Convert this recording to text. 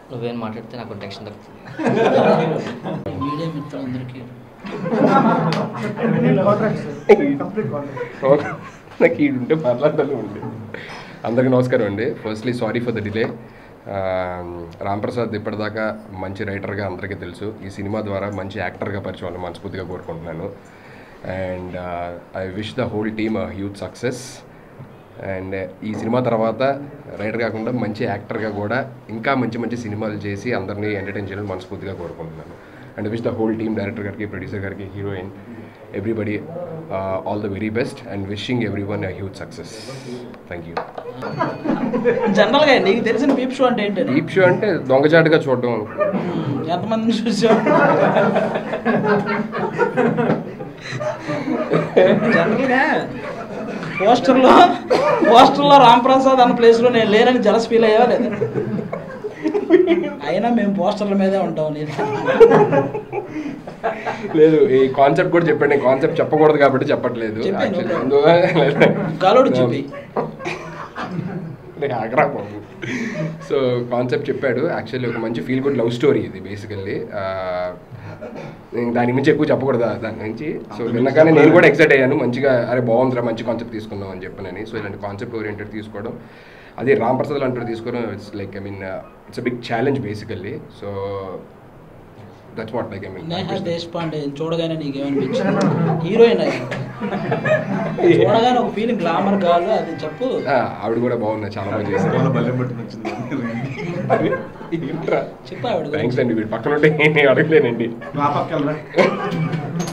నువ్వేం మాట్లాడితే నాకు టెన్షన్ దక్కుతుంది మీడియా మిత్రులందరికీ నాకు ఈ ఉంటే పర్లాటలు ఉండే అందరికీ నమస్కారం అండి firstly sorry for the delay Ram Prasad ఇప్పటిదాకా మంచి రైటర్గా అందరికీ తెలుసు ఈ సినిమా ద్వారా మంచి యాక్టర్గా పరిచయం అని మనస్ఫూర్తిగా కోరుకుంటున్నాను and I wish the whole team huge success and ఈ సినిమా తర్వాత రైటర్ కాకుండా మంచి యాక్టర్గా కూడా ఇంకా మంచి మంచి సినిమాలు చేసి అందరినీ ఎంటర్టైన్ చేయాలని మనస్ఫూర్తిగా కోరుకుంటున్నాను and wish the whole team director గారికి ప్రొడ్యూసర్ గారికి heroine everybody all the very best and wishing everyone huge success thank you జనరల్గా నీకు తెలిసిన పీప్ షో అంటే ఏంటి డీప్ షో అంటే దొంగచాటుగా చూడడం ఎంతమందిని చూసావు జనరల్గా పోస్టర్లో పోస్టర్లో రామ్ ప్రసాద్ అన్న ప్లేస్లో నేను లేనని జలస్ ఫీల్ అయ్యావా లేదా అయినా మేము పోస్టర్ల మీదే ఉంటాం నేను లేదు ఈ కాన్సెప్ట్ కూడా చెప్పండి నేను కాన్సెప్ట్ చెప్పకూడదు కాబట్టి చెప్పట్లేదు చెప్పేయ్, Actually, no అందువల్ల- గాలోడు చెప్పి నేను ఆగ్రా బాబు సో కాన్సెప్ట్ చెప్పాడు యాక్చువల్లీ ఒక మంచి ఫీల్ గుడ్ లవ్ స్టోరీ ఇది బేసికల్లీ నేను దాని నుంచి ఎక్కువ చెప్పకూడదు దాని నుంచి సో విన్నగానే నేను కూడా ఎక్సైట్ అయ్యాను మంచిగా అరే బాగుందిరా మంచి కాన్సెప్ట్ తీసుకుందాం అని చెప్పనని సో ఇలాంటి కాన్సెప్ట్ ఓరియంటెడ్ తీసుకోవడం అది రామ్ ప్రసాద్ లాంటి తీసుకోవడం it's like I mean it's a big challenge basically so that's what like I Neha mean Deshpande చూడగానే నీకేమనిపించింది హీరోయిన్ అయ్యి చూడగానే ఒక ఫీలింగ్ గ్లామర్ కాదు అది చెప్పు ఆవిడ కూడా బాగుంది చాలా బాగా చేశారు వాళ్ళ బల్లెం పట్టుకుని వచ్చింది ఏంట్రా చెప్పు ఆవిడ గురించి. థ్యాంక్స్ అండి వీడు పక్కన ఉంటే నేను అడగలేనండి మా పక్కన